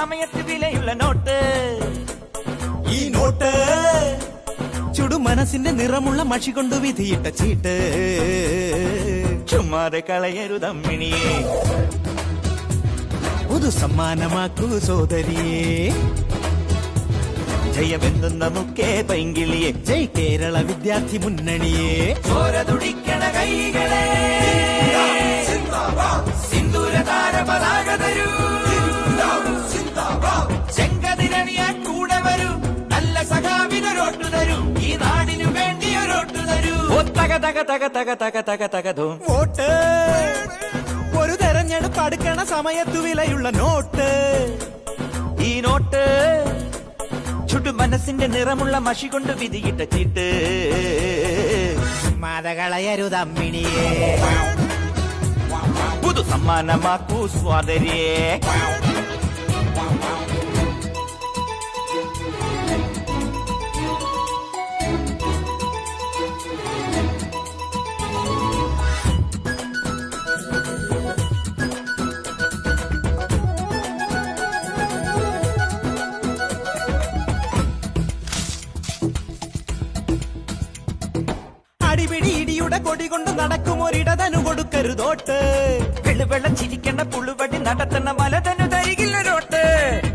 സമയത്ത് വിലയുള്ള നോട്ട് ഈ നോട്ട് ചുടു മനസ്സിന്റെ നിറമുള്ള മഷി കൊണ്ട് വിധിയിട്ട ചീട്ട് ചുമ്മാതെ കളയരുതമ്മിണിയെ പുതു സമ്മാനമാക്കൂ സോദരിയെ ജയമെന്തുന്ന മുക്കേ പൈങ്കിളിയെ ജയ് കേരള വിദ്യാർത്ഥി മുന്നണിയെ ചോര തുടിക്കണ കൈകളെ സിന്ദൂര താര പതാക തരൂ ചെങ്കതിരണിയാൻ കൂടെ വരൂ നല്ല സഖാവിനൊരോട്ടു തരൂ ഈ നാടിനു വേണ്ടി ഒരോട്ടു തരൂ ഓ തക തക തക തക തക തക തക ധൂം വോട്ട് ഒരു തെരഞ്ഞെടുപ്പ് അടുക്കണ സമയത്തു വിലയുള്ള നോട്ട് ഈ നോട്ട് ചുട്ടു മനസ്സിന്റെ നിറമുള്ള മഷി കൊണ്ട് വിധിയിട്ട ചീട്ട് മതകളയരുതമ്മിണിയെ പുതു സമ്മാനമാക്കൂ സ്വാതരിയെ അടിപിടി ഇടിയുടെ കൊടി കൊണ്ട് നടക്കും ഒരിടതനു കൊടുക്കരുതോട്ട് വെള്ളുവെള്ള ചിരിക്കണ്ട പുളുവടി നടത്തുന്ന മലതനു തരികില്ലൊരോട്ട്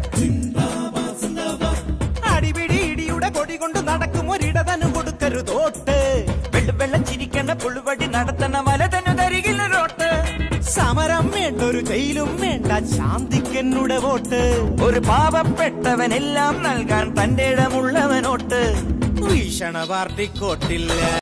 അടിപിടി ഇടിയുടെ കൊടി കൊണ്ട് നടക്കും ഒരിടതനു കൊടുക്കരുതോട്ട് വെള്ളുവെള്ള ചിരിക്കണ്ട പുളുവടി നടത്തുന്ന മലതനു തരികില്ലൊരോട്ട് സമരം വേണ്ട ഒരു ജയിലും വേണ്ട ശാന്തിക്കെന്നുടെ വോട്ട് ഒരു പാവപ്പെട്ടവനെല്ലാം നൽകാൻ തന്റെ ഇടമുള്ളവനോട്ട് വീക്ഷണ പാർട്ടിക്കോട്ടില്ല